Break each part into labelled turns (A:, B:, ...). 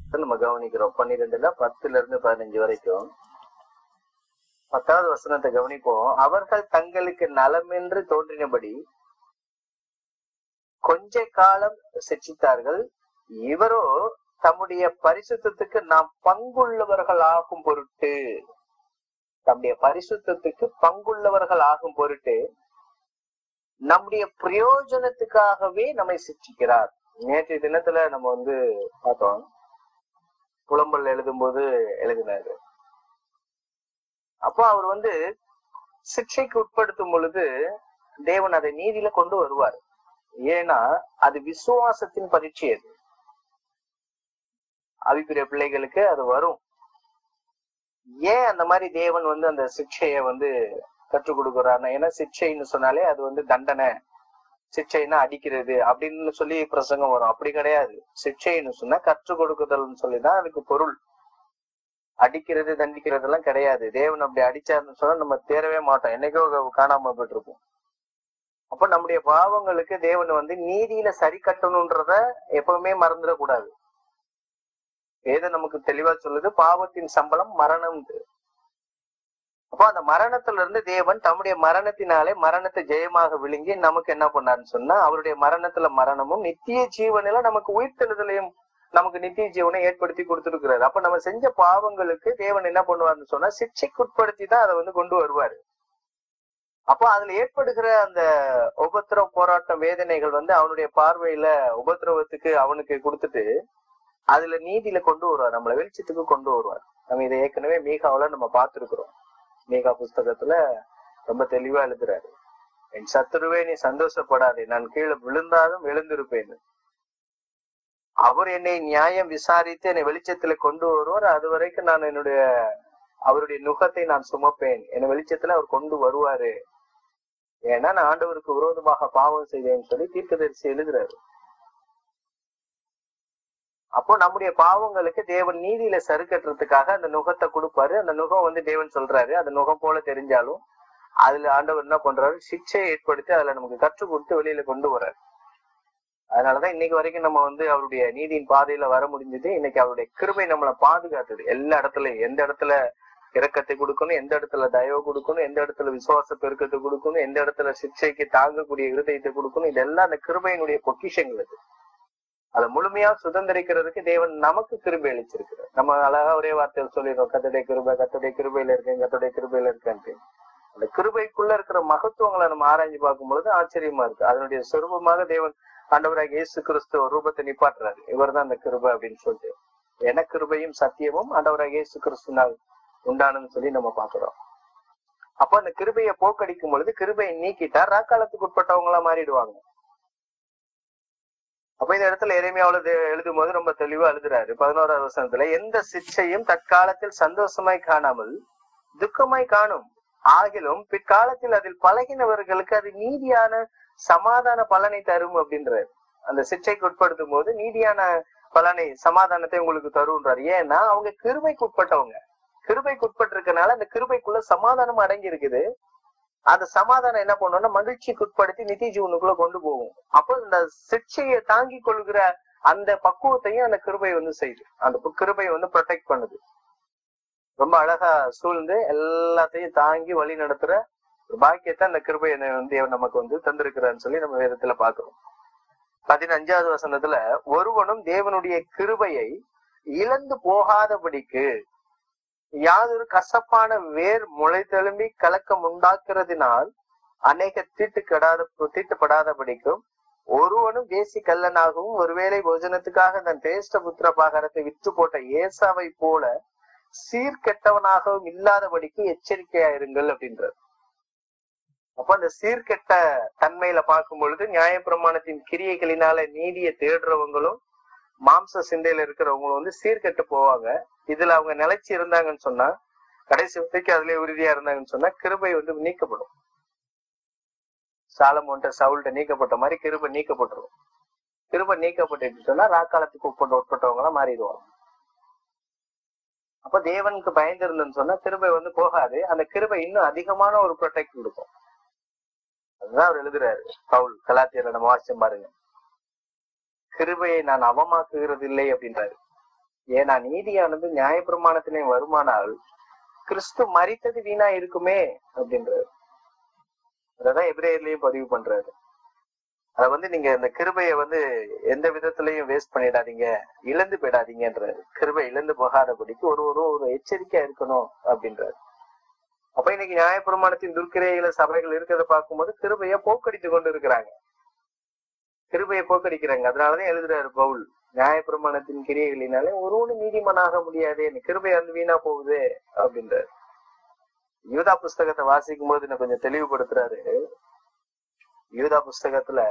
A: நம்ம கவனிக்கிறோம் பன்னிரெண்டுல பத்துல இருந்து பதினஞ்சு வரைக்கும் பத்தாவது வசனத்தை கவனிப்போம் அவர்கள் தங்களுக்கு நலமென்று தோன்றினபடி கொஞ்ச காலம் சிக்ஷித்தார்கள் இவரோ தம்முடைய பரிசுத்தத்துக்கு நாம் பங்குள்ளவர்கள் ஆகும் பொருட்டு தம்முடைய பரிசுத்தத்துக்கு பங்குள்ளவர்கள் ஆகும் பொருட்டு நம்முடைய பிரயோஜனத்துக்காகவே நம்மை சிக்ஷிக்கிறார் நேற்றைய தினத்துல நம்ம வந்து பார்த்தோம் புலம்பல் எழுதும்போது எழுதினாரு அப்போ அவர் வந்து சிக்ஷைக்கு உட்படுத்தும் பொழுது தேவன் அதை நீதியில கொண்டு வருவார் ஏன்னா அது விசுவாசத்தின் பரீட்சை அது அபிப்பிரிய பிள்ளைகளுக்கு அது வரும் ஏன் அந்த மாதிரி தேவன் வந்து அந்த சிக்ஷைய வந்து கற்றுக் கொடுக்குறாருன்னா ஏன்னா சிக்ஷைன்னு சொன்னாலே அது வந்து தண்டனை சிக்ஷைன்னா அடிக்கிறது அப்படின்னு சொல்லி பிரசங்கம் வரும் அப்படி கிடையாது சிக்ஷைன்னு சொன்னா கற்றுக் கொடுக்குதல்னு சொல்லிதான் அதுக்கு பொருள் அடிக்கிறது தண்டிக்கிறது எல்லாம் கிடையாது தேவன் அப்படி அடிச்சாருன்னு சொன்னா நம்ம தேரவே மாட்டோம் என்னைக்கோ காணாம போயிட்டு இருப்போம் அப்ப நம்முடைய பாவங்களுக்கு தேவன் வந்து நீதியில சரி கட்டணும்ன்றத எப்பவுமே மறந்துடக்கூடாது வேதம் நமக்கு தெளிவா சொல்லுது பாவத்தின் சம்பளம் மரணம் அப்போ அந்த மரணத்துல இருந்து தேவன் தம்முடைய மரணத்தினாலே மரணத்தை ஜெயமாக விழுங்கி நமக்கு என்ன பண்ணாருன்னு சொன்னா அவருடைய மரணத்துல மரணமும் நித்திய ஜீவனில நமக்கு உயிர்த்தெழுதலையும் நமக்கு நித்திய ஜீவனை ஏற்படுத்தி கொடுத்துருக்கிறாரு அப்ப நம்ம செஞ்ச பாவங்களுக்கு தேவன் என்ன பண்ணுவாருன்னு சொன்னா சிக்ஷைக்கு உட்படுத்தி தான் அதை வந்து கொண்டு வருவாரு அப்போ அதுல ஏற்படுகிற அந்த உபத்திரவ போராட்டம் வேதனைகள் வந்து அவனுடைய பார்வையில உபத்திரவத்துக்கு அவனுக்கு கொடுத்துட்டு அதுல நீதியில கொண்டு வருவார் நம்மள வெளிச்சத்துக்கு கொண்டு வருவார் நம்ம இதை ஏற்கனவே மீகாவில நம்ம பார்த்திருக்கிறோம் மீகா புஸ்தகத்துல ரொம்ப தெளிவா எழுதுறாரு என் சத்துருவே நீ சந்தோஷப்படாதே நான் கீழே விழுந்தாலும் எழுந்திருப்பேன் அவர் என்னை நியாயம் விசாரித்து என்னை வெளிச்சத்துல கொண்டு வருவார் அது வரைக்கும் நான் என்னுடைய அவருடைய நுகத்தை நான் சுமப்பேன் என்னை வெளிச்சத்துல அவர் கொண்டு வருவாரு ஏன்னா நான் ஆண்டவருக்கு விரோதமாக பாவம் செய்தேன்னு சொல்லி தீர்க்கதரிசி எழுதுறாரு அப்போ நம்முடைய பாவங்களுக்கு தேவன் நீதியில சருக்கட்டுறதுக்காக அந்த நுகத்தை கொடுப்பாரு அந்த நுகம் வந்து தேவன் சொல்றாரு அந்த நுகம் போல தெரிஞ்சாலும் அதுல ஆண்டவர் என்ன பண்றாரு சிக்ஷையை ஏற்படுத்தி அதுல நமக்கு கற்றுக் கொடுத்து வெளியில கொண்டு வர்றாரு அதனாலதான் இன்னைக்கு வரைக்கும் நம்ம வந்து அவருடைய நீதியின் பாதையில வர முடிஞ்சது இன்னைக்கு அவருடைய கிருபை நம்மளை பாதுகாத்தது எல்லா இடத்துலயும் எந்த இடத்துல இரக்கத்தை கொடுக்கணும் எந்த இடத்துல தயவு கொடுக்கணும் எந்த இடத்துல விசுவாச பெருக்கத்தை கொடுக்கணும் எந்த இடத்துல சிக்ஷைக்கு தாங்கக்கூடிய இருதயத்தை கொடுக்கணும் இதெல்லாம் அந்த கிருபையினுடைய பொக்கிஷங்கள் அது அதை முழுமையா சுதந்திரிக்கிறதுக்கு தேவன் நமக்கு கிருபை அளிச்சிருக்கிறார் நம்ம அழகா ஒரே வார்த்தையில் சொல்லிடுறோம் கத்தடைய கிருபை கத்தடைய கிருபையில இருக்கேன் கத்தடைய கிருபையில இருக்கேன்ட்டு அந்த கிருபைக்குள்ள இருக்கிற மகத்துவங்களை நம்ம ஆராய்ஞ்சு பார்க்கும் பொழுது ஆச்சரியமா இருக்கு அதனுடைய சொரூபமாக தேவன் ஆண்டவராக இயேசு கிறிஸ்துவ ரூபத்தை நிப்பாட்டுறாரு இவர் தான் அந்த கிருபை அப்படின்னு சொல்லிட்டு என கிருபையும் சத்தியமும் ஆண்டவராக இயேசு கிறிஸ்துனால் உண்டானன்னு சொல்லி நம்ம பாக்குறோம் அப்ப அந்த கிருபையை போக்கடிக்கும் பொழுது கிருபையை நீக்கிட்டா ராக்காலத்துக்கு உட்பட்டவங்களா மாறிடுவாங்க அப்ப இந்த இடத்துல எளிமையாவது எழுதும் போது ரொம்ப தெளிவா எழுதுறாரு பதினோராவது வசனத்துல எந்த சிக்ஷையும் தற்காலத்தில் சந்தோஷமாய் காணாமல் துக்கமாய் காணும் ஆகிலும் பிற்காலத்தில் அதில் பழகினவர்களுக்கு அது நீதியான சமாதான பலனை தரும் அப்படின்றாரு அந்த சிக்ஷைக்கு உட்படுத்தும் போது நீதியான பலனை சமாதானத்தை உங்களுக்கு தருன்றாரு ஏன்னா அவங்க கிருபைக்கு உட்பட்டவங்க கிருபைக்கு உட்பட்டிருக்கனால அந்த கிருபைக்குள்ள சமாதானம் அடங்கி இருக்குது அந்த சமாதானம் என்ன பண்ணும்னா மகிழ்ச்சிக்கு உட்படுத்தி நித்திய ஜீவனுக்குள்ள கொண்டு போகும் அப்போ இந்த சிக்ஷையை தாங்கி கொள்கிற அந்த பக்குவத்தையும் அந்த கிருபை வந்து செய்யுது அந்த கிருபை வந்து ப்ரொடெக்ட் பண்ணுது ரொம்ப அழகா சூழ்ந்து எல்லாத்தையும் தாங்கி வழி நடத்துற ஒரு பாக்கியத்தை அந்த கிருபை வந்து நமக்கு வந்து தந்திருக்கிறான்னு சொல்லி நம்ம வேதத்துல பாக்குறோம் பதினஞ்சாவது வசனத்துல ஒருவனும் தேவனுடைய கிருபையை இழந்து போகாதபடிக்கு யாதொரு கசப்பான வேர் முளை தெலும்பி கலக்கம் உண்டாக்குறதினால் அநேக தீட்டு கெடாத தீட்டுப்படாதபடிக்கும் ஒருவனும் தேசி கல்லனாகவும் ஒருவேளை போஜனத்துக்காக தன் தேஷ்ட புத்திர பாகரத்தை விற்று போட்ட ஏசாவை போல சீர்கெட்டவனாகவும் இல்லாதபடிக்கு எச்சரிக்கையா இருங்கள் அப்படின்றது அப்ப அந்த சீர்கெட்ட தன்மையில பார்க்கும் பொழுது நியாயப்பிரமாணத்தின் கிரியைகளினால நீதியை தேடுறவங்களும் மாம்ச சிந்தையில இருக்கிறவங்களும் வந்து சீர்கெட்டு போவாங்க இதுல அவங்க நிலைச்சு இருந்தாங்கன்னு சொன்னா கடைசி வரைக்கும் அதுலயே உறுதியா இருந்தாங்கன்னு சொன்னா கிருபை வந்து நீக்கப்படும் சாலமோன்ட்ட சவுல்ட்ட நீக்கப்பட்ட மாதிரி கிருபை நீக்கப்பட்டுரும் கிருபை நீக்கப்பட்டு சொன்னா ராக்காலத்துக்கு உட்பட்ட உட்பட்டவங்க எல்லாம் மாறிடுவாங்க அப்ப தேவனுக்கு பயந்து இருந்தேன்னு சொன்னா கிருபை வந்து போகாது அந்த கிருபை இன்னும் அதிகமான ஒரு ப்ரொடெக்ட் கொடுக்கும் அதுதான் அவர் எழுதுறாரு பவுல் கலாத்தியரை நம்ம வாசிச்சோம் பாருங்க கிருபையை நான் அவமாக்குகிறது இல்லை அப்படின்றாரு ஏன்னா நீதியானது நியாயப்பிரமாணத்திலே வருமானால் கிறிஸ்து மரித்தது வீணா இருக்குமே அப்படின்றாரு அதான் எபிரேயர்லயும் பதிவு பண்றாரு அத வந்து நீங்க இந்த கிருபையை வந்து எந்த விதத்திலையும் வேஸ்ட் பண்ணிடாதீங்க இழந்து போயிடாதீங்கன்றாரு கிருபை இழந்து போகாதபடிக்கு ஒரு ஒரு ஒரு எச்சரிக்கையா இருக்கணும் அப்படின்றாரு அப்ப இன்னைக்கு நியாயப்பிரமாணத்தின் துர்க்கிரையில சபைகள் இருக்கிறத பார்க்கும்போது கிருபைய போக்கடித்து கொண்டு இருக்கிறாங்க கிருபையை போக்கடிக்கிறாங்க அதனாலதான் எழுதுறாரு பவுல் நியாயப்பிரமாணத்தின் கிரியைகளினாலே ஒருவனும் நீதிமனாக முடியாது எனக்கு கிருபை வந்து வீணா போகுது அப்படின்றாரு யூதா புஸ்தகத்தை வாசிக்கும் போது நான் கொஞ்சம் தெளிவுபடுத்துறாரு யூதா புஸ்தகத்துல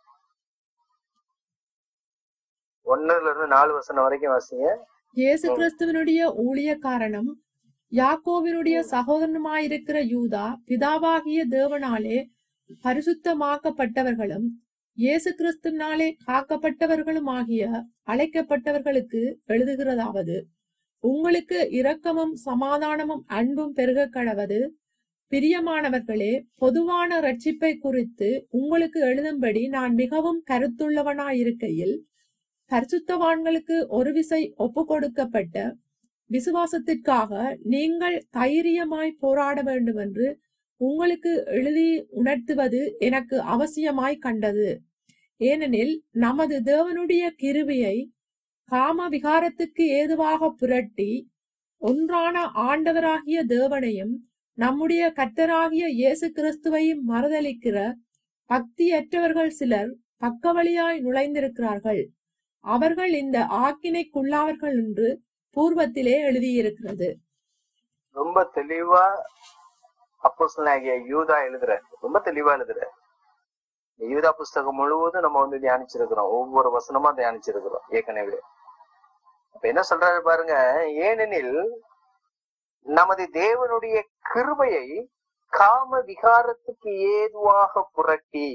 A: ஒண்ணுல இருந்து நாலு வசனம் வரைக்கும் வாசிங்க
B: இயேசு கிறிஸ்துவனுடைய ஊழியக்காரனும் யாக்கோவினுடைய சகோதரனுமாயிருக்கிற யூதா பிதாவாகிய தேவனாலே பரிசுத்தமாக்கப்பட்டவர்களும் இயேசு கிறிஸ்துவினாலே காக்கப்பட்டவர்களுமாகிய அழைக்கப்பட்டவர்களுக்கு எழுதுகிறதாவது உங்களுக்கு இரக்கமும் சமாதானமும் அன்பும் பெருக கடவது பிரியமானவர்களே பொதுவான ரட்சிப்பை குறித்து உங்களுக்கு எழுதும்படி நான் மிகவும் கருத்துள்ளவனாயிருக்கையில் பரிசுத்தவான்களுக்கு ஒரு விசை ஒப்பு கொடுக்கப்பட்ட விசுவாசத்திற்காக நீங்கள் தைரியமாய் போராட வேண்டும் என்று உங்களுக்கு எழுதி உணர்த்துவது எனக்கு அவசியமாய் கண்டது ஏனெனில் நமது தேவனுடைய கிருபையை காம விகாரத்துக்கு ஏதுவாக புரட்டி ஒன்றான ஆண்டவராகிய தேவனையும் நம்முடைய கர்த்தராகிய இயேசு கிறிஸ்துவையும் மறுதலிக்கிற பக்தியற்றவர்கள் சிலர் பக்கவழியாய் நுழைந்திருக்கிறார்கள் அவர்கள் இந்த ஆக்கினைக்குள்ளாவர்கள் என்று பூர்வத்திலே எழுதியிருக்கிறது
A: ரொம்ப தெளிவா அப்போஸ்தலனாகிய யூதா எழுதுறாரு ரொம்ப தெளிவா எழுதுறாரு இந்த யூதா புஸ்தகம் முழுவதும் நம்ம வந்து தியானிச்சிருக்கிறோம் ஒவ்வொரு வசனமா தியானிச்சிருக்கிறோம் ஏற்கனவே அப்ப என்ன சொல்றாரு பாருங்க ஏனெனில் நமது தேவனுடைய கிருபையை காம விகாரத்துக்கு ஏதுவாக புரட்டி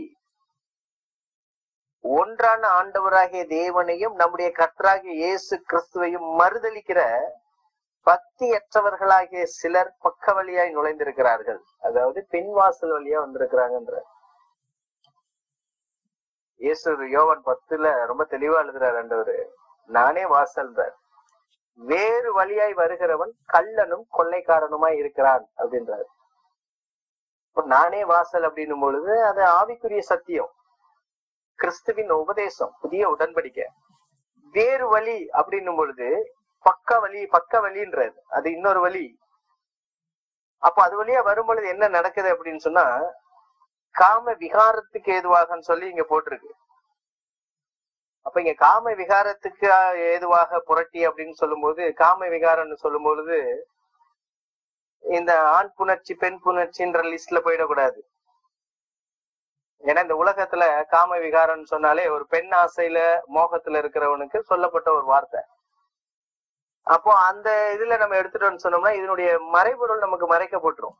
A: ஒன்றான ஆண்டவராகிய தேவனையும் நம்முடைய கர்த்தராகிய இயேசு கிறிஸ்துவையும் மறுதலிக்கிற பக்தியற்றவர்களாகிய சிலர் பக்க வழியாய் நுழைந்திருக்கிறார்கள் அதாவது பின்வாசல் வழியா வந்திருக்கிறாங்கன்ற இயேசு யோவான் பத்துல ரொம்ப தெளிவா எழுதுறாரு ஆண்டவரு நானே வாசல்றார் வேறு வழியாய் வருகிறவன் கள்ளனும் கொள்ளைக்காரனுமாய் இருக்கிறான் அப்படின்றாரு இப்ப நானே வாசல் அப்படின்னும் பொழுது அது ஆவிக்குரிய சத்தியம் கிறிஸ்துவின் உபதேசம் புதிய உடன்படிக்கை வேறு வழி அப்படின்னும் பொழுது பக்க வழி பக்க வழின்றது அது இன்னொரு வழி அப்ப அது வழியா வரும் பொழுது என்ன நடக்குது அப்படின்னு சொன்னா காம விகாரத்துக்கு ஏதுவாகன்னு சொல்லி இங்க போட்டிருக்கு அப்ப இங்க காம விகாரத்துக்கு ஏதுவாக புரட்டி அப்படின்னு சொல்லும்போது காம விகாரம்னு சொல்லும் பொழுது இந்த ஆண் புணர்ச்சி பெண் புணர்ச்சின்ற லிஸ்ட்ல போயிடக்கூடாது ஏன்னா இந்த உலகத்துல காம விகாரம்னு சொன்னாலே ஒரு பெண் ஆசையில மோகத்துல இருக்கிறவனுக்கு சொல்லப்பட்ட ஒரு வார்த்தை அப்போ அந்த இதுல நம்ம எடுத்துட்டோம்னு சொன்னோம்னா இதனுடைய மறைபொருள் நமக்கு மறைக்கப்பட்டுரும்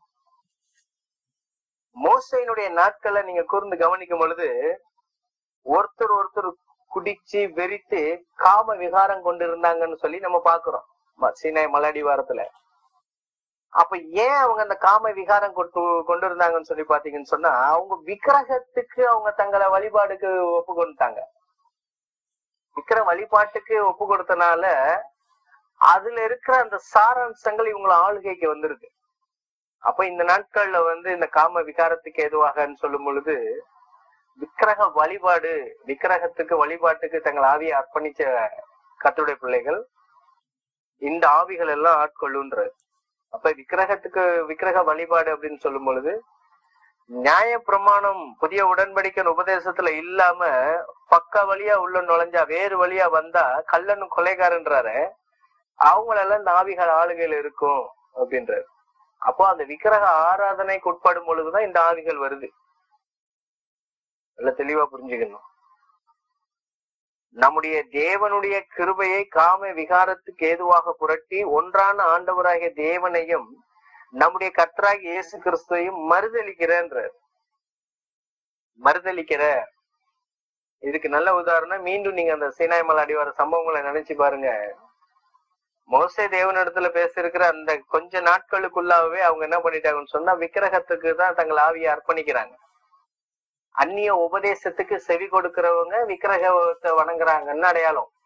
A: மோசையினுடைய நாட்களை நீங்க கூர்ந்து கவனிக்கும் பொழுது ஒருத்தர் ஒருத்தர் குடிச்சு வெறித்து காம விகாரம் கொண்டு இருந்தாங்கன்னு சொல்லி நம்ம பாக்குறோம் ம- சீனாய் மலாடி வாரத்துல அப்ப ஏன் அவங்க அந்த காம விகாரம் கொண்டு கொண்டு இருந்தாங்கன்னு சொல்லி பாத்தீங்கன்னு சொன்னா அவங்க விக்கிரகத்துக்கு அவங்க தங்களை வழிபாடுக்கு ஒப்பு கொண்டுட்டாங்க விக்கிர வழிபாட்டுக்கு ஒப்பு கொடுத்தனால அதுல இருக்கிற அந்த சாராம்சங்கள் இவங்கள ஆளுகைக்கு வந்திருக்கு அப்ப இந்த நாட்கள்ல வந்து இந்த காம விகாரத்துக்கு எதுவாகன்னு சொல்லும் பொழுது விக்கிரக வழிபாடு விக்கிரகத்துக்கு வழிபாட்டுக்கு தங்கள் ஆவியை அர்ப்பணிச்ச கத்துடைய பிள்ளைகள் இந்த ஆவிகள் எல்லாம் ஆட்கொள்ளுன்றது அப்ப விக்கிரகத்துக்கு விக்கிரக வழிபாடு அப்படின்னு சொல்லும் பொழுது நியாய பிரமாணம் புதிய உடன்படிக்கை உபதேசத்துல இல்லாம பக்க வழியா உள்ள நுழைஞ்சா வேறு வழியா வந்தா கள்ளனும் கொலைகாரன்றாரு அவங்களெல்லாம் இந்த ஆவிகள் ஆளுகையில இருக்கும் அப்படின்றாரு அப்போ அந்த விக்கிரக ஆராதனைக்கு உட்படும் பொழுதுதான் இந்த ஆவிகள் வருது நல்ல தெளிவா புரிஞ்சுக்கணும் நம்முடைய தேவனுடைய கிருபையை காம விகாரத்துக்கு ஏதுவாக புரட்டி ஒன்றான ஆண்டவராகிய தேவனையும் நம்முடைய கர்த்தராகிய இயேசு கிறிஸ்துவையும் மறுதலிக்கிறன்றார் மறுதலிக்கிற இதுக்கு நல்ல உதாரணம் மீண்டும் நீங்க அந்த சீனாய் மலை அடிவார சம்பவங்களை நினைச்சு பாருங்க மோசே தேவனிடத்துல பேசியிருக்கிற அந்த கொஞ்ச நாட்களுக்குள்ளாவே அவங்க என்ன பண்ணிட்டாங்கன்னு சொன்னா விக்கிரகத்துக்கு தான் தங்கள் ஆவியை அர்ப்பணிக்கிறாங்க அந்நிய உபதேசத்துக்கு செவி கொடுக்கிறவங்க விக்கிரகத்தை வணங்குறாங்கன்னு அடையாளம்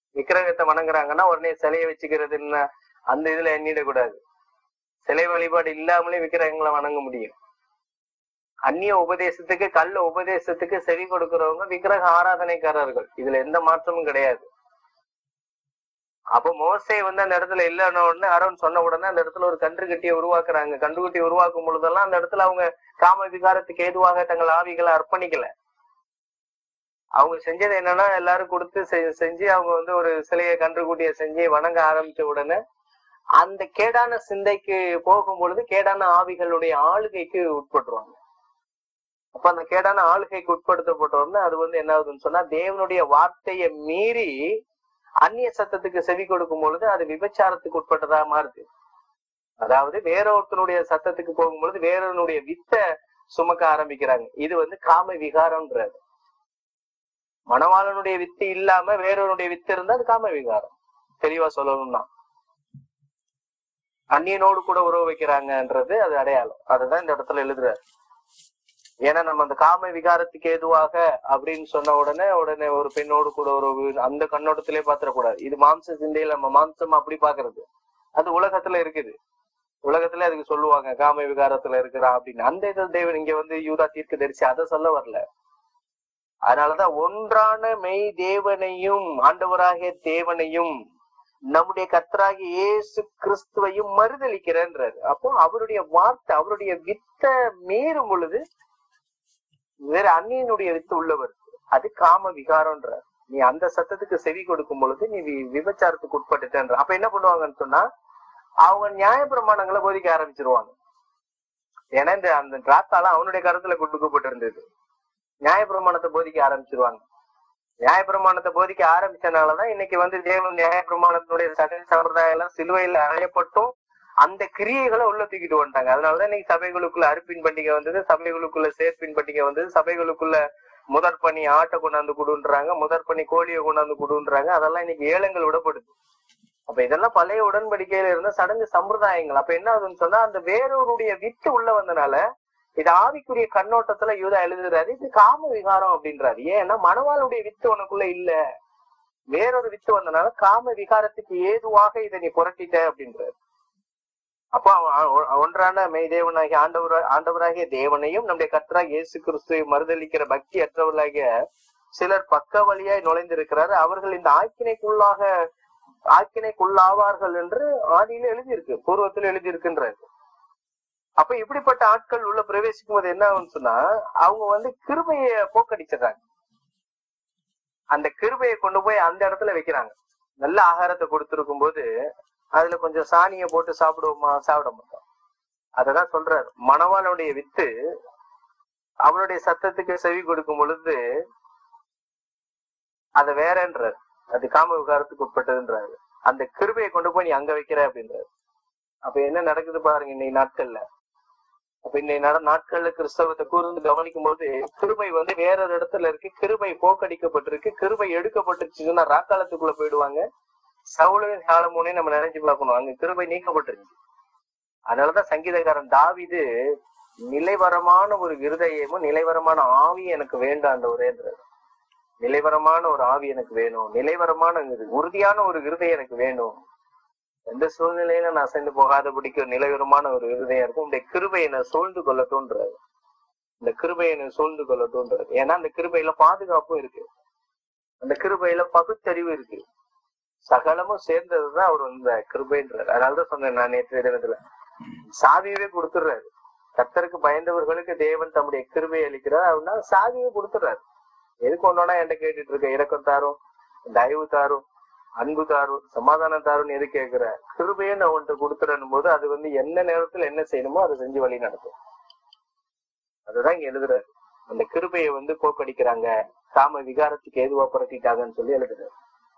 A: விக்கிரகத்தை வணங்குறாங்கன்னா உடனே சிலையை வச்சுக்கிறதுன்னு அந்த இதுல எண்ணிடக்கூடாது சிலை வழிபாடு இல்லாமலே விக்கிரகங்களை வணங்க முடியும் அந்நிய உபதேசத்துக்கு கள்ள உபதேசத்துக்கு செவி கொடுக்கிறவங்க விக்கிரக ஆராதனைக்காரர்கள் இதுல எந்த மாற்றமும் கிடையாது அப்ப மோசே வந்து அந்த இடத்துல இல்லைன்ன உடனே அருண் சொன்ன உடனே அந்த இடத்துல ஒரு கன்று கட்டியை உருவாக்குறாங்க கன்று கட்டி உருவாக்கும் பொழுதெல்லாம் அந்த இடத்துல அவங்க காம விகாரத்துக்கு ஏதுவாக தங்கள் ஆவிகளை அர்ப்பணிக்கல அவங்க செஞ்சது என்னன்னா எல்லாரும் கொடுத்து செ- செஞ்சு அவங்க வந்து ஒரு சிலையை கன்றுக்குட்டியை செஞ்சு வணங்க ஆரம்பிச்ச உடனே அந்த கேடான சிந்தைக்கு போகும் பொழுது கேடான ஆவிகளுடைய ஆளுகைக்கு உட்பட்டுருவாங்க அப்ப அந்த கேடான ஆளுகைக்கு உட்படுத்தப்பட்ட உடனே அது வந்து என்ன ஆகுதுன்னு சொன்னா தேவனுடைய வார்த்தையை மீறி அந்நிய சத்தத்துக்கு செவி கொடுக்கும் பொழுது அது விபச்சாரத்துக்கு உட்பட்டதா மாறுது அதாவது வேற ஒருத்தனுடைய சத்தத்துக்கு போகும் பொழுது வேறொருனுடைய வித்த சுமக்க ஆரம்பிக்கிறாங்க இது வந்து காம விகாரம்ன்றது மணவாளனுடைய வித்து இல்லாம வேறொருடைய வித்து இருந்தா அது காம விகாரம் தெளிவா சொல்லணும்னா அந்நியனோடு கூட உறவு வைக்கிறாங்கன்றது அது அடையாளம் அதுதான் இந்த இடத்துல எழுதுறாரு ஏன்னா நம்ம அந்த காம விகாரத்துக்கு ஏதுவாக அப்படின்னு சொன்ன உடனே உடனே ஒரு பெண்ணோடு கூட உறவு அந்த கண்ணோட்டத்திலே பாத்திரக்கூடாது இது மாம்ச சிந்தையில நம்ம மாம்சம் அப்படி பாக்குறது அது உலகத்துல இருக்குது உலகத்துல அதுக்கு சொல்லுவாங்க காம விகாரத்துல இருக்கிறா அப்படின்னு அந்த இதில் தேவன் இங்க வந்து யூதா தீர்க்க தரிசி அதை சொல்ல வரல அதனாலதான் ஒன்றான மெய் தேவனையும் ஆண்டவராகிய தேவனையும் நம்முடைய கர்த்தராகிய இயேசு கிறிஸ்துவையும் மறுதளிக்கிறன்றாரு அப்போ அவருடைய வார்த்தை அவருடைய வித்த மீறும் பொழுது வேற அந்நியனுடைய வித்து உள்ளவர் அது காம விகாரம்ன்றார் நீ அந்த சத்தத்துக்கு செவி கொடுக்கும் பொழுது நீ வி- விபச்சாரத்துக்கு உட்பட்டுட்டன்ற அப்ப என்ன பண்ணுவாங்கன்னு சொன்னா அவங்க நியாயப்பிரமாணங்களை போதிக்க ஆரம்பிச்சிருவாங்க ஏன்னா இந்த அந்த டிராத்தால அவனுடைய கருத்துல கொடுக்கப்பட்டிருந்தது நியாயப்பிரமாணத்தை போதிக்க ஆரம்பிச்சிருவாங்க நியாயப்பிரமாணத்தை போதிக்க ஆரம்பிச்சனாலதான் இன்னைக்கு வந்து தேவன் நியாயப்பிரமாணத்தினுடைய சடங்கு சம்பிரதாயம் எல்லாம் சிலுவையில அறையப்பட்டும் அந்த கிரியைகளை உள்ள தூக்கிட்டு வந்துட்டாங்க அதனாலதான் இன்னைக்கு சபைகளுக்குள்ள அறுப்பின் பண்டிகை வந்தது சபைகளுக்குள்ள சேர்ப்பின் பண்டிகை வந்தது சபைகளுக்குள்ள முதற் பணி ஆட்டை கொண்டாந்து கொடுன்றாங்க முதற் பணி கோழியை கொண்டாந்து கொடுன்றாங்க அதெல்லாம் இன்னைக்கு ஏலங்கள் விடப்படுது அப்ப இதெல்லாம் பழைய உடன்படிக்கையில இருந்த சடங்கு சம்பிரதாயங்கள் அப்ப என்ன ஆகுதுன்னு சொன்னா அந்த வேறொருடைய வித்து உள்ள வந்தனால இது ஆவிக்குரிய கண்ணோட்டத்துல யூதா எழுதுறாரு இது காம விகாரம் அப்படின்றாரு ஏன்னா மணவாளுடைய வித்து உனக்குள்ள இல்ல வேறொரு வித்து வந்தனால காம விகாரத்துக்கு ஏதுவாக இதை நீ புரட்டிட்ட அப்படின்றாரு அப்போ அவன் ஒ- ஒன்றான மெய் தேவனாகிய ஆண்டவர் ஆண்டவராகிய தேவனையும் நம்முடைய கர்த்தராகிய இயேசு கிறிஸ்துவை மறுதளிக்கிற பக்தி அற்றவர்களாகிய சிலர் பக்க வழியாய் நுழைந்திருக்கிறார் அவர்கள் இந்த ஆக்கினைக்குள்ளாக ஆக்கினைக்குள்ளாவார்கள் என்று ஆதியில எழுதியிருக்கு பூர்வத்தில் எழுதியிருக்கின்றார் அப்ப இப்படிப்பட்ட ஆட்கள் உள்ள பிரவேசிக்கும் போது என்ன ஆகும்னு சொன்னா அவங்க வந்து கிருபைய போக்கடிச்சிடுறாங்க அந்த கிருபையை கொண்டு போய் அந்த இடத்துல வைக்கிறாங்க நல்ல ஆகாரத்தை கொடுத்திருக்கும் போது அதுல கொஞ்சம் சாணியை போட்டு சாப்பிடுவோமா சாப்பிட மாட்டோம் அததான் சொல்றாரு மணவாளுடைய வித்து அவனுடைய சத்தத்துக்கு செவி கொடுக்கும் பொழுது அத வேறன்றாரு அது காம விகாரத்துக்கு உட்பட்டதுன்றாரு அந்த கிருபையை கொண்டு போய் நீ அங்க வைக்கிற அப்படின்றாரு அப்ப என்ன நடக்குது பாருங்க இன்னைக்கு நாட்கள்ல அப்ப இன்னைக்கு நட நாட்கள்ல கிறிஸ்தவத்தை கூர்ந்து கவனிக்கும் போது கிருபை வந்து வேற ஒரு இடத்துல இருக்கு கிருபை போக்கடிக்கப்பட்டிருக்கு கிருபை எடுக்கப்பட்டுருச்சுன்னா ராக்காலத்துக்குள்ள போயிடுவாங்க சவுளையும் சாலமோனையும் நம்ம நினைச்சு பார்க்கணும் அங்க கிருபை நீக்கப்பட்டிருச்சு அதனாலதான் சங்கீதக்காரன் தாவிது நிலைவரமான ஒரு இருதயமும் நிலைவரமான ஆவி எனக்கு வேண்டாம் அந்த ஒரேன்றது நிலைவரமான ஒரு ஆவி எனக்கு வேணும் நிலைவரமான இரு- உறுதியான ஒரு இருதயம் எனக்கு வேணும் எந்த சூழ்நிலையில நான் சென்று போகாதபடிக்கு ஒரு நிலைவரமான ஒரு இருதயம் இருக்கும் இந்த கிருபை என்னை சூழ்ந்து கொள்ளட்டும்ன்றாரு இந்த கிருபை என்னை சூழ்ந்து கொள்ளட்டும்ன்றாரு ஏன்னா அந்த கிருபையில பாதுகாப்பும் இருக்கு அந்த கிருபையில பகுத்தறிவு இருக்கு சகலமும் சேர்ந்ததுதான் அவர் இந்த கிருபைன்றார் அதனாலதான் சொன்னேன் நான் நேற்று தினத்துல சாவியவே கொடுத்துடுறாரு கர்த்தருக்கு பயந்தவர்களுக்கு தேவன் தம்முடைய கிருபை அளிக்கிறார் அப்படின்னா சாவியை கொடுத்துடுறாரு எதுக்கு ஒன்னொன்னா என்கிட்ட கேட்டுட்டு இருக்க இரக்கம் தாரும் தயவு தாரும் அன்பு தாரும் சமாதானம் தாரும் எது கேட்கிற கிருபையை நான் உன்கிட்ட கொடுத்துறேன் போது அது வந்து என்ன நேரத்துல என்ன செய்யணுமோ அதை செஞ்சு வழி நடத்தும் அதுதான் இங்க எழுதுறாரு அந்த கிருபையை வந்து போக்கடிக்கிறாங்க காம விகாரத்துக்கு ஏதுவா புரட்டிட்டாங்கன்னு சொல்லி எழுதுறாரு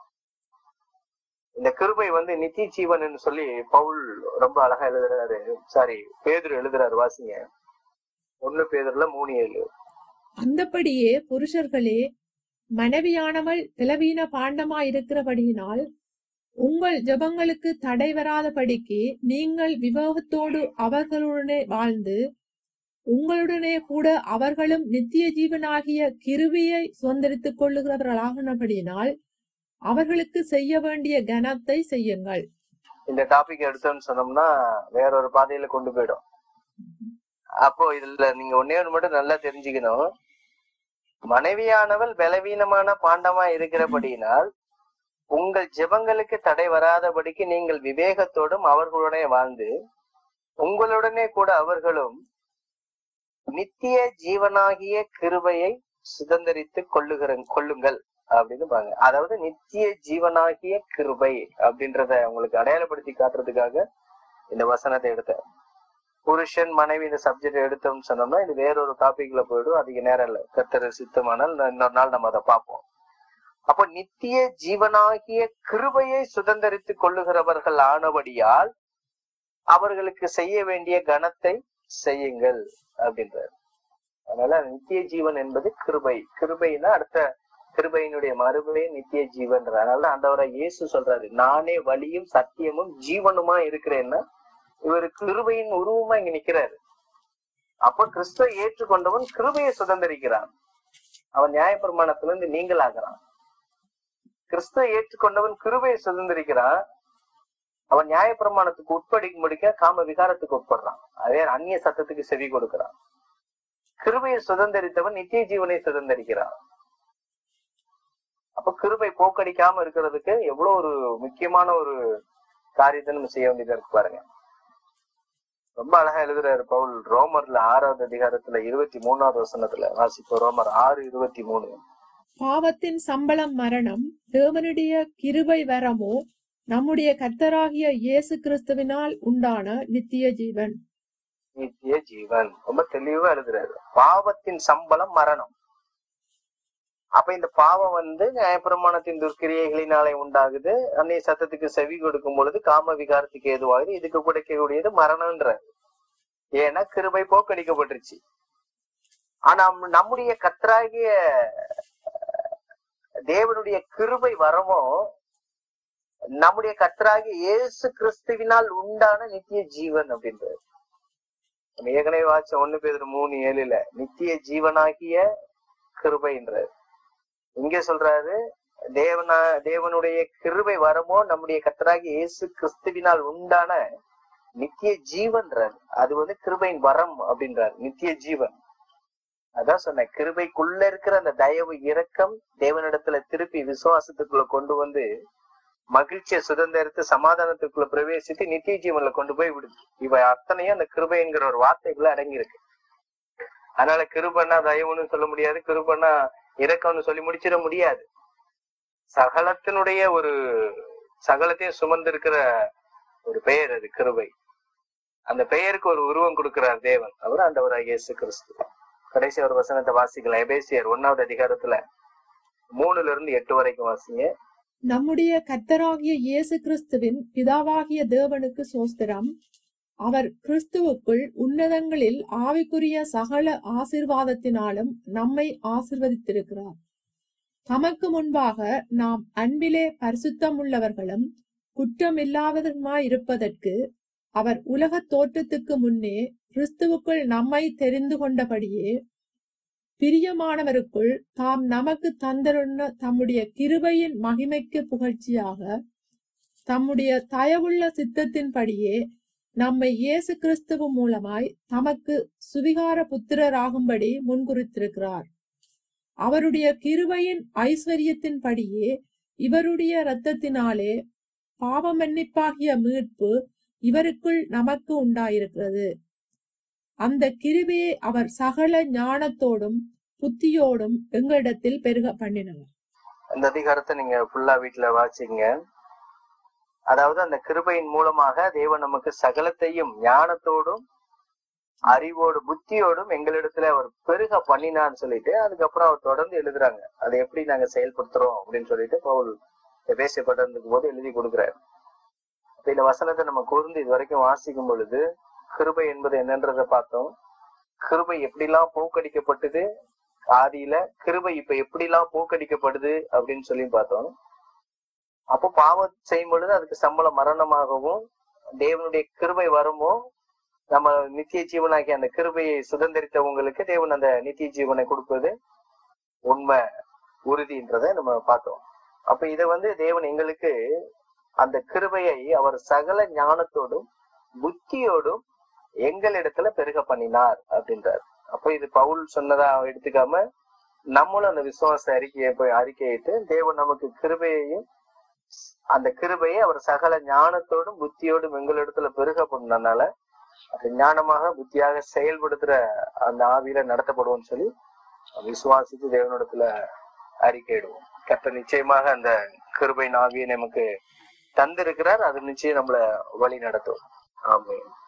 A: இந்த கிருபை வந்து நித்திய ஜீவன் சொல்லி பவுல் ரொம்ப அழகா எழுதுறாரு சாரி பேதுரு எழுதுறாரு வாசிங்க ஒண்ணு பேதுருல மூணு ஏழு
B: அந்தப்படியே புருஷர்களே மனைவியானவள் திலவீன பாண்டமாயிருக்கிறபடியினால் உங்கள் ஜெபங்களுக்கு தடை வராதபடிக்கு நீங்கள் விவேகத்தோடு அவர்களுடனே வாழ்ந்து உங்களுடனே கூட அவர்களும் நித்திய ஜீவனாகிய கிருபியை சுதந்திரித்துக் கொள்ளுகிறவர்களாகினபடியினால் அவர்களுக்கு செய்ய வேண்டிய கனத்தை செய்யுங்கள்
A: இந்த டாபிக் எடுத்தோம்னு சொன்னோம்னா வேற ஒரு பாதையில கொண்டு போயிடும் அப்போ இதுல நீங்க ஒன்னே ஒண்ணு மட்டும் நல்லா தெரிஞ்சுக்கணும் மனைவியானவள் பலவீனமான பாண்டமா இருக்கிறபடியினால் உங்கள் ஜெபங்களுக்கு தடை வராதபடிக்கு நீங்கள் விவேகத்தோடும் அவர்களுடனே வாழ்ந்து உங்களுடனே கூட அவர்களும் நித்திய ஜீவனாகிய கிருபையை சுதந்திரித்து கொள்ளுகிற கொள்ளுங்கள் அப்படின்னு பாருங்க அதாவது நித்திய ஜீவனாகிய கிருபை அப்படின்றத உங்களுக்கு அடையாளப்படுத்தி காட்டுறதுக்காக இந்த வசனத்தை எடுத்தேன் புருஷன் மனைவி இந்த சப்ஜெக்ட் எடுத்தோம்னு சொன்னோம்னா இது வேறொரு டாபிக்ல போயிடும் அதிக நேரம் இல்ல கத்தர் சித்தமானால் இன்னொரு நாள் நம்ம அதை பார்ப்போம் அப்போ நித்திய ஜீவனாகிய கிருபையை சுதந்திரித்துக் கொள்ளுகிறவர்கள் ஆனபடியால் அவர்களுக்கு செய்ய வேண்டிய கணத்தை செய்யுங்கள் அப்படின்றார் அதனால நித்திய ஜீவன் என்பது கிருபை கிருபைன்னா அடுத்த கிருபையினுடைய மறுபடியே நித்திய ஜீவன் அதனால ஆண்டவரை இயேசு சொல்றாரு நானே வழியும் சத்தியமும் ஜீவனுமா இருக்கிறேன்னா இவர் கிருபையின் உருவமா இங்க நிக்கிறாரு அப்ப கிறிஸ்துவ ஏற்றுக்கொண்டவன் கிருபையை சுதந்திரிக்கிறான் அவன் நியாயப்பிரமாணத்திலிருந்து நீங்களாகிறான் கிறிஸ்துவ ஏற்றுக்கொண்டவன் கிருபையை சுதந்திரிக்கிறான் அவன் நியாயப்பிரமாணத்துக்கு உட்படி முடிக்க காம விகாரத்துக்கு உட்படுறான் அதே அந்நிய சத்தத்துக்கு செவி கொடுக்கிறான் கிருபையை சுதந்திரித்தவன் நித்திய ஜீவனை சுதந்திரிக்கிறான் அப்ப கிருபை போக்கடிக்காம இருக்கிறதுக்கு எவ்வளவு ஒரு முக்கியமான ஒரு காரியத்தை நம்ம செய்ய வேண்டியதா இருக்கு பாருங்க ரொம்ப அழகா எழுதுறாரு பவுல் ரோமர்ல ஆறாவது அதிகாரத்துல இருபத்தி மூணாவது வசனத்துல வாசிப்போம் ரோமர் ஆறு இருபத்தி மூணு
B: பாவத்தின் சம்பளம் மரணம் தேவனுடைய கிருபை வரமோ நம்முடைய கர்த்தராகிய இயேசு கிறிஸ்துவினால் உண்டான நித்திய ஜீவன்
A: நித்திய ஜீவன் ரொம்ப தெளிவா எழுதுறாரு பாவத்தின் சம்பளம் மரணம் அப்ப இந்த பாவம் வந்து நியாயப்பிரமாணத்தின் துர்க்கிரியைகளினாலே உண்டாகுது அன்னைய சத்தத்துக்கு செவி கொடுக்கும் பொழுது காம விகாரத்துக்கு ஏதுவாகுது இதுக்கு கிடைக்கக்கூடியது மரணம்ன்ற ஏன்னா கிருபை போக்கடிக்கப்பட்டுருச்சு ஆனா நம்முடைய கத்தராகிய தேவனுடைய கிருபை வரமோ நம்முடைய கத்தராகிய இயேசு கிறிஸ்துவினால் உண்டான நித்திய ஜீவன் அப்படின்றது நம்ம ஏற்கனவே வாச்ச ஒண்ணு பேர் மூணு ஏழுல நித்திய ஜீவனாகிய கிருபைன்றாரு இங்க சொல்றாரு தேவனா தேவனுடைய கிருபை வரமோ நம்முடைய கத்தராகி இயேசு கிறிஸ்துவினால் உண்டான நித்திய ஜீவன்றார் அது வந்து கிருபையின் வரம் அப்படின்றார் நித்திய ஜீவன் அதான் சொன்னேன் கிருபைக்குள்ள இருக்கிற அந்த தயவு இரக்கம் தேவனிடத்துல திருப்பி விசுவாசத்துக்குள்ள கொண்டு வந்து மகிழ்ச்சியை சுதந்திரத்து சமாதானத்துக்குள்ள பிரவேசித்து நித்திய ஜீவன்ல கொண்டு போய் விடுது இவ அத்தனையும் அந்த கிருபை என்கிற ஒரு வார்த்தைக்குள்ள அடங்கி இருக்கு அதனால கிருபன்னா தயவுன்னு சொல்ல முடியாது கிருபன்னா இரக்கம்னு சொல்லி முடிச்சிட முடியாது சகலத்தினுடைய ஒரு சகலத்தையும் சுமந்திருக்கிற ஒரு பெயர் அது கிருபை அந்த பெயருக்கு ஒரு உருவம் கொடுக்கிறார் தேவன் அவர் ஆண்டவராக இயேசு கிறிஸ்து கடைசி ஒரு வசனத்தை வாசிக்கலாம் எபேசியர் ஒன்னாவது அதிகாரத்துல மூணுல இருந்து எட்டு வரைக்கும் வாசிங்க
B: நம்முடைய கர்த்தராகிய இயேசு கிறிஸ்துவின் பிதாவாகிய தேவனுக்கு சோஸ்திரம் அவர் கிறிஸ்துவுக்குள் உன்னதங்களில் ஆவிக்குரிய சகல ஆசிர்வாதத்தினாலும் நம்மை ஆசிர்வதித்திருக்கிறார் தமக்கு முன்பாக நாம் அன்பிலே பரிசுத்தமுள்ளவர்களும் குற்றமில்லாதவருமாயிருப்பதற்கு அவர் உலகத் தோற்றத்துக்கு முன்னே கிறிஸ்துவுக்குள் நம்மை தெரிந்து கொண்டபடியே பிரியமானவருக்குள் தாம் நமக்கு தந்தருள்ள தம்முடைய கிருபையின் மகிமைக்கு புகழ்ச்சியாக தம்முடைய தயவுள்ள சித்தத்தின்படியே நம்மை இயேசு கிறிஸ்துவ மூலமாய் தமக்கு சுவிகார புத்திரராகும்படி முன்குறித்திருக்கிறார் அவருடைய கிருபையின் ஐஸ்வர்யத்தின்படியே இவருடைய இரத்தத்தினாலே பாவமன்னிப்பாகிய மீட்பு இவருக்குள் நமக்கு உண்டாயிருக்கிறது அந்த கிருபையை அவர் சகல ஞானத்தோடும் புத்தியோடும் எங்களிடத்தில் பெருக பண்ணினார்
A: அந்த அதிகாரத்தை நீங்க ஃபுல்லா வீட்டுல வாசிங்க அதாவது அந்த கிருபையின் மூலமாக தேவன் நமக்கு சகலத்தையும் ஞானத்தோடும் அறிவோடு புத்தியோடும் எங்களிடத்துல அவர் பெருக பண்ணினான்னு சொல்லிட்டு அதுக்கப்புறம் அவர் தொடர்ந்து எழுதுறாங்க அதை எப்படி நாங்க செயல்படுத்துறோம் அப்படின்னு சொல்லிட்டு பவுல் பேசப்பட்டிருக்கும் போது எழுதி கொடுக்குறாரு அப்ப இந்த வசனத்தை நம்ம கூர்ந்து இது வரைக்கும் வாசிக்கும் பொழுது கிருபை என்பது என்னன்றதை பார்த்தோம் கிருபை எப்படிலாம் போக்கடிக்கப்பட்டது ஆதியில கிருபை இப்ப எப்படிலாம் போக்கடிக்கப்படுது அப்படின்னு சொல்லி பார்த்தோம் அப்போ பாவம் செய்யும் பொழுது அதுக்கு சம்பளம் மரணமாகவும் தேவனுடைய கிருபை வருமோ நம்ம நித்திய ஜீவனாக்கி அந்த கிருபையை சுதந்திரித்தவங்களுக்கு தேவன் அந்த நித்திய ஜீவனை கொடுப்பது உண்மை உறுதின்றதை நம்ம பார்த்தோம் அப்ப இத வந்து தேவன் எங்களுக்கு அந்த கிருபையை அவர் சகல ஞானத்தோடும் புத்தியோடும் எங்களிடத்துல பெருக பண்ணினார் அப்படின்றார் அப்ப இது பவுல் சொன்னதா எடுத்துக்காம நம்மளும் அந்த விசுவாச அறிக்கையை போய் அறிக்கையிட்டு தேவன் நமக்கு கிருபையையும் அந்த கிருபையை அவர் சகல ஞானத்தோடும் புத்தியோடும் எங்களிடத்துல பெருக பண்ணனால அது ஞானமாக புத்தியாக செயல்படுத்துற அந்த ஆவியில நடத்தப்படுவோம்னு சொல்லி விசுவாசித்து தேவனிடத்துல அறிக்கையிடுவோம் கர்த்தர் நிச்சயமாக அந்த கிருபை ஆவியை நமக்கு தந்திருக்கிறார் அது நிச்சயம் நம்மள வழி நடத்தும் ஆமென்